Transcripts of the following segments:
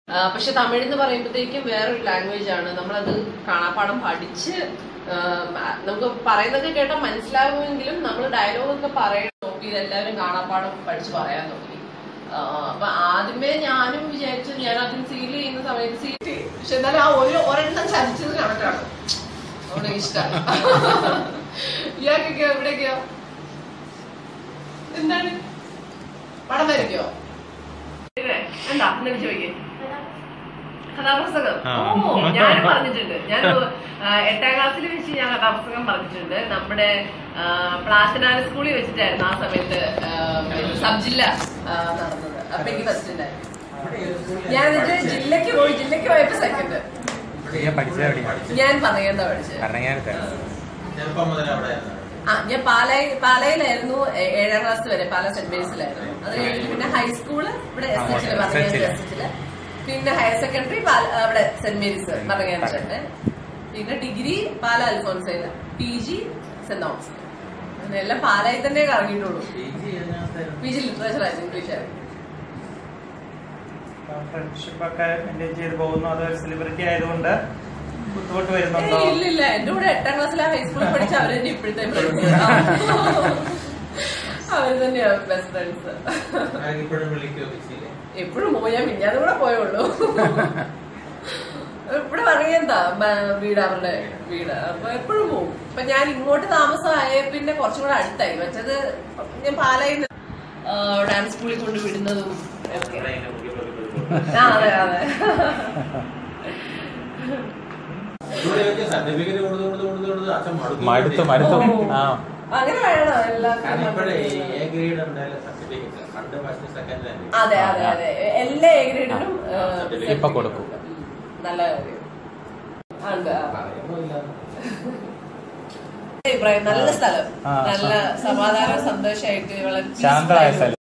ആ, പക്ഷെ തമിഴ് എന്ന് പറയുമ്പോഴത്തേക്കും വേറൊരു ലാംഗ്വേജ് ആണ് നമ്മളത് കാണാപ്പാടം പഠിച്ച് ആ, നമുക്ക് പറയുന്നതൊക്കെ കേട്ടാൽ മനസ്സിലാകുമെങ്കിലും നമ്മൾ ഡയലോഗ് ഒക്കെ പറയാൻ നോക്കി എല്ലാവരും കാണാപ്പാടം പഠിച്ച് പറയാൻ നോക്കി ആ, അപ്പൊ ആദ്യമേ ഞാനും വിചാരിച്ചു ഞാൻ അതിന് സീൽ ചെയ്യുന്ന സമയത്ത് സീൽ പക്ഷെ എന്നാലും ആ ഒരു ഒരെണ്ണം ചലിച്ചത് കണക്കാണ് അവിടെ ഇഷ്ടമാണ് ഇയാൾക്കൊക്കെയോ എവിടെയൊക്കെയോ എന്താണ് പടം വരയ്ക്കോ എന്താ എന്നിട്ട് ചോദിക്കേ കഥാപുസ്തകം ആ. ഓ ഞാൻ പറഞ്ഞിട്ടുണ്ട് ഞാൻ ആ, എട്ടാം ക്ലാസ്സിൽ വെച്ച് ഞാൻ കഥാപുസ്തകം പറഞ്ഞിട്ടുണ്ട് നമ്മുടെ ആ, പ്ലാത്തനാട് സ്കൂളിൽ വെച്ചിട്ടായിരുന്നു ആ സമയത്ത് ആ, പിന്നെ സബ് ജില്ല ആ, നടന്നത് അപ്പൊ എനിക്ക് ഫസ്റ്റ് ഉണ്ടായിരുന്നു ഞാൻ എന്നിട്ട് ജില്ലക്ക് പോയി ജില്ലക്ക് പോയപ്പോ സെക്കൻഡ് ഞാൻ പഠിച്ചത് എവിടെയാണ് ഞാൻ പറയുന്ന പഠിച്ചത് ഭരണങ്ങാനത്ത് ചെറുപ്പം മുതൽ അവിടെ ആ ഞാൻ പാലായി പാലയിലായിരുന്നു ഏ- ഏഴാം ക്ലാസ് വരെ പാല സെന്റ് മേരീസിലായിരുന്നു അത് കഴിഞ്ഞിട്ട് പിന്നെ ഹൈസ്കൂള് ഇവിടെ എസ് അങ്ങോട്ട് എച്ചില് SH ല്. എസ് എച്ചില് പിന്നെ ഹയർ സെക്കൻഡറി അവിടെ സെന്റ് മേരീസ് മറങ്ങാനുണ്ട് പിന്നെ ഡിഗ്രി പാല അൽഫോൺസയില് പി ജി സെന്റ് തോമസ് അങ്ങനെ എല്ലാം പാലായി തന്നെ കറങ്ങിയിട്ടുള്ളൂ പി ജി ലിറ്ററേച്ചർ ആയിരുന്നു ഇംഗ്ലീഷ് ആയിരുന്നു ഫ്രണ്ട്ഷിപ്പ് ഒക്കെ മെയിൻറ്റെയിൻ ചെയ്ത് പോകുന്നു അത് സെലിബ്രിറ്റി ആയതുകൊണ്ട് ബുദ്ധിമുട്ട് വരുന്നുണ്ടോ ഏയ്, ഇല്ല ഇല്ല എന്റെ കൂടെ എട്ടാം ക്ലാസ്സിലെ ഹൈസ്കൂളിൽ പഠിച്ച അവര് തന്നെ ഇപ്പോഴത്തെ ഫ്രണ്ട്സ് അവര് തന്നെയാ ബെസ്റ്റ് ഫ്രണ്ട്സ് ഇപ്പോഴും വിളിക്കുകയൊക്കെ ചെയ്യില്ലേ എപ്പോഴും പോയാ മിഞ്ഞാതെ കൂടെ പോയുള്ളൂ ഇവിടെ പറയുന്നതാ വീട് അവരുടെ വീട് അപ്പൊ എപ്പോഴും പോകും ഇപ്പൊ ഞാൻ ഇങ്ങോട്ട് താമസമായ പിന്നെ കുറച്ചും കൂടെ അടുത്തായി മറ്റത് ഞാൻ പാലായി ഡാൻസ് സ്കൂളിൽ കൊണ്ട് വിടുന്നതും ഒക്കെ ഇവിടെ ഇങ്ങനെ മുടി പൊക്കി പൊക്കി ആ അതെ അതെ ഇവിടെ വെച്ച് സർട്ടിഫിക്കറ്റ് കൊടുത്ത് കൊടുത്ത് കൊടുത്ത് കൊടുത്ത് അച്ഛൻ മടുത്തു മടുത്തു ആ അങ്ങനെ വേണം കാരണം ഇപ്പോഴേ എല്ലാവർക്കും എ ഗ്രേഡ് ഉണ്ടായാലും സർട്ടിഫിക്കറ്റ് പണ്ട് ഫസ്റ്റ് സെക്കൻഡ് അതെ അതെ അതെ എല്ലാ എ ഗ്രേഡിനും ഇപ്പൊ കൊടുക്കും. നല്ല കാര്യം ഉണ്ട് ആ. പറയുമ്പോ ഇല്ലാന്ന് അഭിപ്രായം നല്ല സ്ഥലം ആ, നല്ല സമാധാനം സന്തോഷമായിട്ട് വളരെ ശാന്തമായ peaceful ആയിട്ട് സ്ഥലം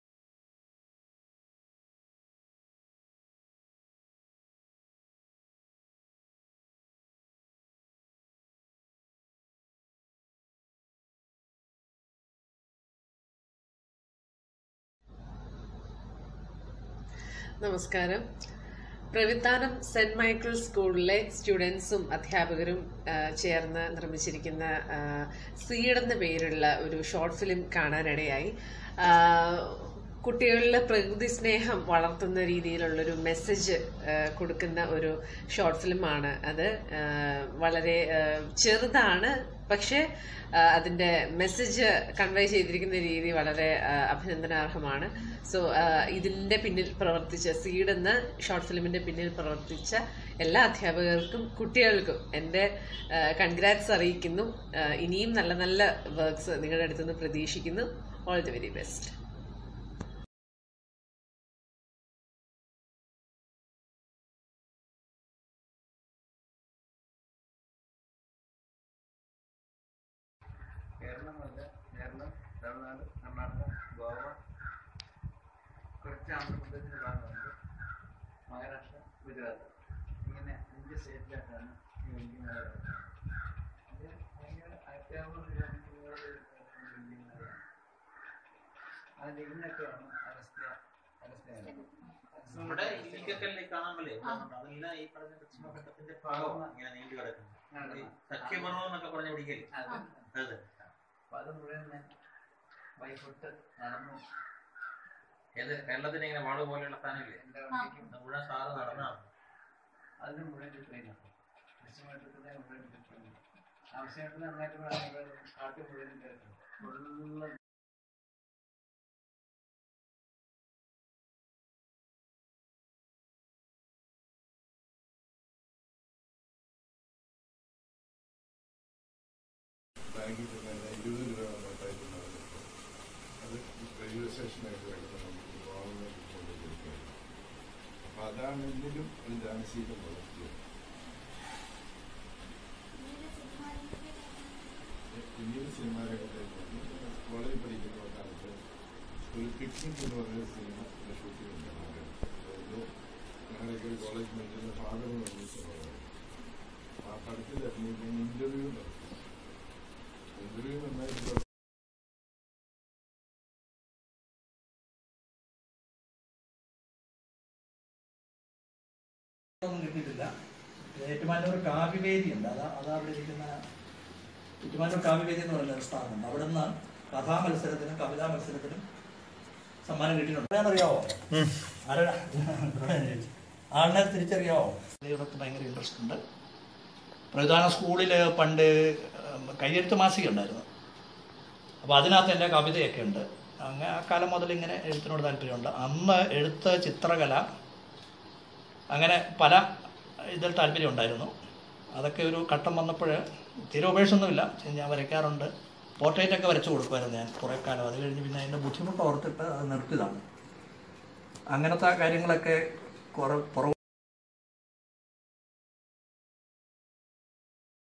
നമസ്കാരം പ്രവിത്താനം സെന്റ് മൈക്കിൾ സ്കൂളിലെ സ്റ്റുഡൻസും അധ്യാപകരും ആ, ചേർന്ന് നിർമ്മിച്ചിരിക്കുന്ന ആ, സീഡ് എന്ന പേരുള്ള ഒരു ഷോർട്ട് ഫിലിം കാണാനിടയായി ആ, കുട്ടികളിലെ പ്രകൃതി സ്നേഹം വളർത്തുന്ന രീതിയിലുള്ളൊരു മെസ്സേജ് കൊടുക്കുന്ന ഒരു ഷോർട്ട് ഫിലിമാണ് അത് ആ, വളരെ ആ, ചെറുതാണ് പക്ഷേ ആ, അതിന്റെ മെസ്സേജ് കൺവേ ചെയ്തിരിക്കുന്ന രീതി വളരെ ആ, അഭിനന്ദനാർഹമാണ് സോ ഇതിന്റെ പിന്നിൽ പ്രവർത്തിച്ച സീഡ് എന്ന ഷോർട്ട് ഫിലിമിന്റെ പിന്നിൽ പ്രവർത്തിച്ച എല്ലാ അധ്യാപകർക്കും കുട്ടികൾക്കും എൻ്റെ കൺഗ്രാറ്റ്സ് അറിയിക്കുന്നു ആ, ഇനിയും നല്ല നല്ല വർക്ക്സ് നിങ്ങളുടെ അടുത്തുനിന്ന് പ്രതീക്ഷിക്കുന്നു ഓൾ ദി വെരി ബെസ്റ്റ് കേരളമല്ല കേരളം തമിഴ്നാട് കർണാടക ഗോവ കുറച്ച് ആന്ധ്രാപ്രദേശിന്റെ ഭാഗമുണ്ട് മഹാരാഷ്ട്ര ഗുജറാത്ത് ഇങ്ങനെ അഞ്ച് സ്റ്റേറ്റിലായിട്ടാണ് ഈ ബിൽഡിംഗ് അത് ഭയങ്കര ആയിരത്തി അറുന്നൂറ് കിലോമീറ്ററുകളുടെ ബിൽഡിങ്ങുകളാണ് അതിൽ ഇരുന്നൊക്കെയാണ് അറസ്റ്റ് അറസ്റ്റ് നമ്മുടെ ഇല്ലിക്കക്കല്ലിൽ കാണാമല്ലേ അതെല്ലാം ഈ പറഞ്ഞ ദക്ഷിണഘട്ടത്തിന്റെ ഭാഗമാണ് ഇങ്ങനെ നീണ്ടു കിടക്കുന്നത് ഈ സഖ്യപർവ്വം എന്നൊക്കെ പറഞ്ഞ പിടിക്കല് അതെ അപ്പൊ അത് മുഴുവൻ ഞാൻ വൈകിട്ട് നടന്നു ഏത് കേരളത്തിന് ഇങ്ങനെ വാട് പോലെയുള്ള സ്ഥാനമില്ലേ എൻ്റെ വണ്ടിക്കും അത് മുഴുവൻ സാറ് നടന്നാണ് അതിന് മുഴുവൻ ട്രെയിനാണ് ദക്ഷിണഘട്ടത്തിന് മുഴുവൻ ട്രെയിൻ ആവശ്യമായിട്ട് നന്നായിട്ട് കാട്ടി മുഴുവൻ ഫുള്ള് ബാങ്കിൽ ചെന്നാൽ ഇരുപത് രൂപ നോട്ടായിട്ട് നടന്നിട്ട് അത് റെയിൽവേ സ്റ്റേഷനായിട്ട് കിടക്കുന്ന നമുക്ക് ഗവൺമെന്റ് കൊണ്ട് കൊടുക്കുകയാണ് അപ്പം അതാണെങ്കിലും ഒരു ജാനശീലം വളർത്തിയത് പിന്നീട് സിനിമാരംഗത്തേക്ക് വന്നു കോളേജിൽ പഠിക്കുന്ന കാലത്ത് ഒരു പിക്നിക് എന്ന് പറഞ്ഞ സിനിമ ഷൂട്ടിംഗ് ഉണ്ടായിരുന്നു അതായത് ഞങ്ങളൊക്കെ ഒരു കോളേജ് പഠിക്കുന്ന ഫാദർ നിർമ്മിച്ച ആ പടത്തിൽ അഭിനയിക്കാൻ ഇന്റർവ്യൂ നടത്തി ഇന്റർവ്യൂ നന്നായിട്ട് ഏറ്റുമാനൂർ കാവ്യവേദി ഉണ്ട് അതാ അതാ അവിടെ ഇരിക്കുന്ന ഏറ്റുമാനൂർ കാവ്യവേദി എന്ന് പറയുന്ന ഒരു സ്ഥാപനം അവിടെ നിന്ന് കഥാ മത്സരത്തിനും കവിതാ മത്സരത്തിനും സമ്മാനം കിട്ടിയിട്ടുണ്ട് അറിയാമോ ആരാ ആളിനെ തിരിച്ചറിയാമോ ഇവർക്ക് ഭയങ്കര ഇൻട്രസ്റ്റ് ഉണ്ട് പ്രധാന സ്കൂളിൽ പണ്ട് ഉം, കയ്യെഴുത്ത് മാസിക ഉണ്ടായിരുന്നു അപ്പോൾ അതിനകത്ത് എൻ്റെ കവിതയൊക്കെ ഉണ്ട് അങ്ങനെ ആ കാലം മുതൽ ഇങ്ങനെ എഴുത്തിനോട് താല്പര്യമുണ്ട് അന്ന് എഴുത്ത് ചിത്രകല അങ്ങനെ പല ഇതിൽ താല്പര്യം ഉണ്ടായിരുന്നു അതൊക്കെ ഒരു ഘട്ടം വന്നപ്പോൾ തീരെ ഉപേക്ഷൊന്നുമില്ല ഞാൻ വരയ്ക്കാറുണ്ട് പോർട്രേറ്റ് ഒക്കെ വരച്ചു കൊടുക്കുമായിരുന്നു ഞാൻ കുറേ കാലം അത് കഴിഞ്ഞ് പിന്നെ അതിൻ്റെ ബുദ്ധിമുട്ട് ഓർത്തിട്ട് അത് നിർത്തിയതാണ് അങ്ങനത്തെ കാര്യങ്ങളൊക്കെ കുറേ പുറകു